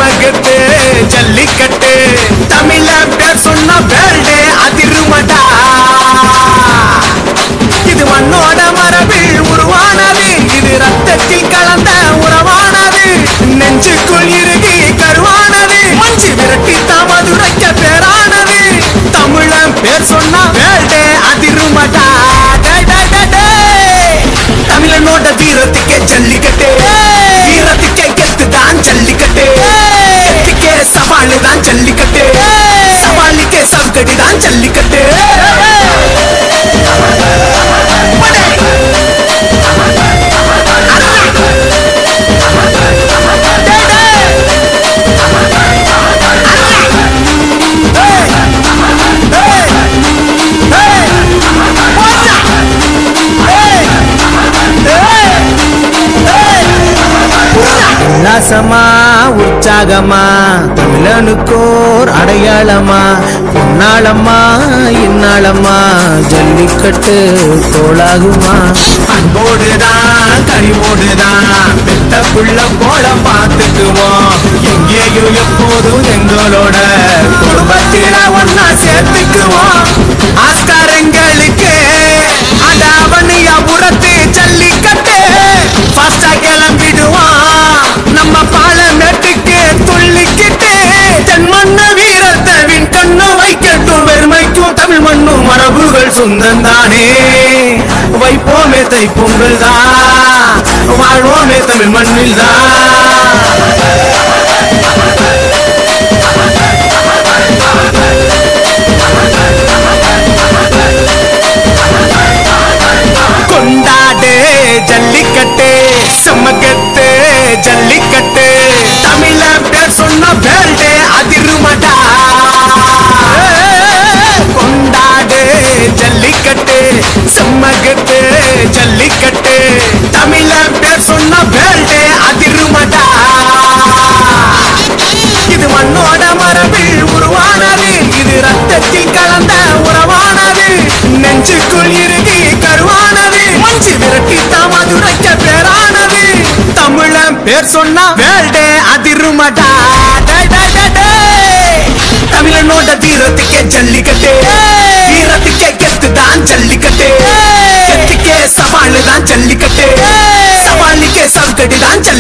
செம்மகட்டு ஜல்லிக்கட்டு தமிழ பேர் சொன்ன வேல்டே அதிருமடா இது மண்ணோட மரபில் உருவானது இது ரத்தத்தில் கலந்த உறவானது நெஞ்சுக்குள் இறுகி கருவானது மஞ்சு விரட்டி தாமதுரைக்க பேரானது தமிழன் பேர் சொன்னா வேல்டே அதிருமடா டே, டே, டே, டே. தமிழனோட வீரத்துக்கே ஜல்லிக்கட்டு வீரத்துக்கே கெத்து தான் ஜல்லிக்கட்டு கெத்துக்கே சவாலு தான் ஜல்லிக்கட்டு சவாலுக்கே சவுக்கடி தான் ஜல்லிக்கட்டு உல்லாசமா உற்சாகமா தமிழனுக்கோர் அடையாளமா உன்னாளம்மா இன்னாளம்மா ஜல்லிக்கட்டு தோளாகுமா அன்போடுதான் கனிவோடுதான் பெத்த புள்ள போல பார்த்துக்குவோம் எங்கேயும் எப்போதும் எங்களோட குடும்பத்தில ஒன்னா சேர்த்துக்குவோம் ஆஸ்காரங்களுக்கு அடாவணியா உரத்து ஜல்லிக்கட்டு ஃபாஸ்டா கிளம்பிடுவான் நம்ம பாலமேட்டுக்கு துள்ளிக்கிட்டு தென் மண்ண வீரத்தை வின் கண்ணு வைக்கட்டும் பெருமைக்கும் தமிழ் மண்ணும் மரபுகள் சொந்தம் தானே வைப்போமே தை பொங்கல் தான் வாழ்வோமே தமிழ் மண்ணில் தான் கொண்டாடு ஜல்லிக்கட்டு செம்மக்கட்டு ஜல்லிக்கட்டு தமிழ பேர் சொன்ன வேல்டே அதிருமடா கொண்டாடு ஜல்லிக்கட்டு செம்மக்கட்டு ஜல்லிக்கட்டு தமிழ பேர் சொன்ன வேல்டே அதிருமடா இது மண்ணோட மரபில் உருவானது இது ரத்தத்தில் கலந்த உறவானது நெஞ்சுக்குள் இறுகி கருவானது மஞ்சு விரட்டி தாமதுரைக்க பேரானது தமிழன் பேர் சொன்னா வேல்டே அதிருமடா டே, டே, டே, டே. தமிழனோட வீரத்துக்கே ஜல்லிக்கட்டு வீரத்துக்கே கெத்து தான் ஜல்லிக்கட்டு கெத்துக்கே சவாலு தான் ஜல்லிக்கட்டு சவாலுக்கே சவுக்கடி தான்